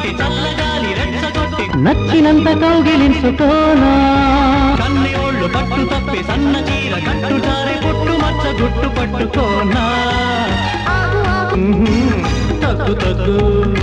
పట్టి చల్లగాలి రెచ్చగొట్టి నచ్చినంత కౌగిలించుకోనా కన్ని ఒళ్ళు పట్టు తప్పి సన్న చీర కట్టుటారే పుట్టు మచ్చ గుట్టు పట్టుకోనా ఆగు ఆగు ఉహుం, తగ్గు తగ్గు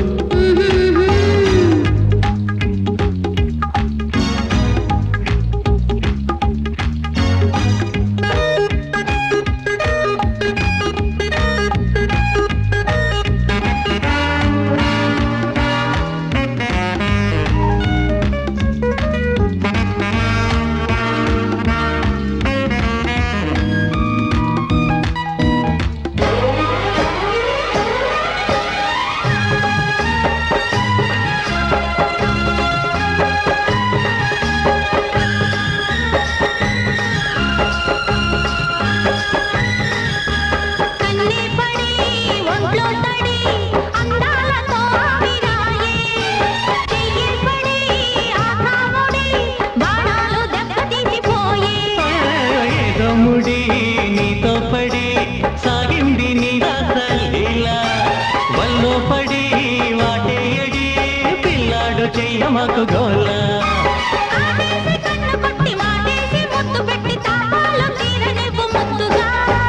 కన్నే పడి ఒంట్లో తడి అందాలతో ఆవిరాయే చెయ్యి పడి ఆకాముడి బాణాలు దెబ్బతినిపోయే ఏదో ముడి నీతో పడి సాగింది నీ రాసలీలా వల్లో పడి వాటేయడి పిల్లాడు చెయ్యమకు గోలా ఆవేసి కన్ను కొట్టి మాటేసి ముద్దు పెట్టి తాపాలు తీరనివ్వు ముద్దుగా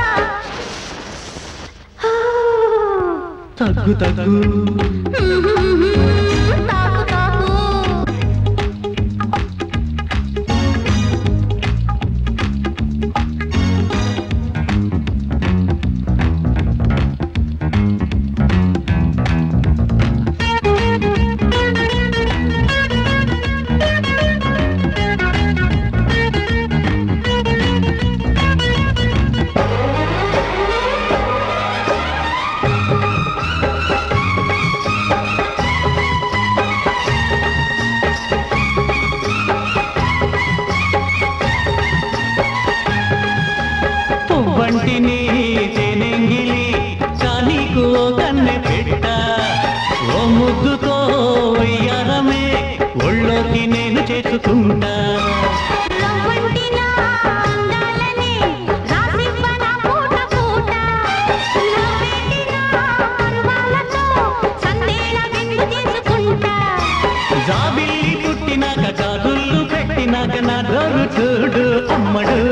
తగ్గు తగ్గు తాకు తాకు పువ్వంటిని చెనెంగిలి కానీకు ఓ కన్నె పెట్ట ఓ ముద్దుతో వయ్యారమే ఒళ్ళోకి నేను చేసుకుంటా నవ్వంటినా అందాలనే రాసివ్వన పూట పూట నవ్వెట్టినా పర్వాలతో సందేళ విందు తీసుకుంటా జాబిల్లి పుట్టినాక కాదుళ్ళు పెట్టినాక నా దొరు చూడు అమ్మడు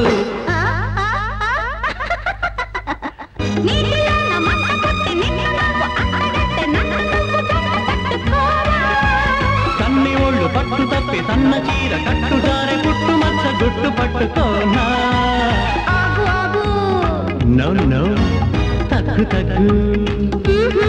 నీటిలోన మంట కొట్టి నిన్ను నాకు అంటగట్టె నన్ను నువ్వు కట్టుకోరా కన్ని ఒళ్ళు పట్టు తప్పి సన్న చీర కట్టుదారి పుట్టు మచ్చ గుట్టు పట్టుకోనా ఆగు ఆగు నో నో తగ్గు తగ్గు మ్మ్.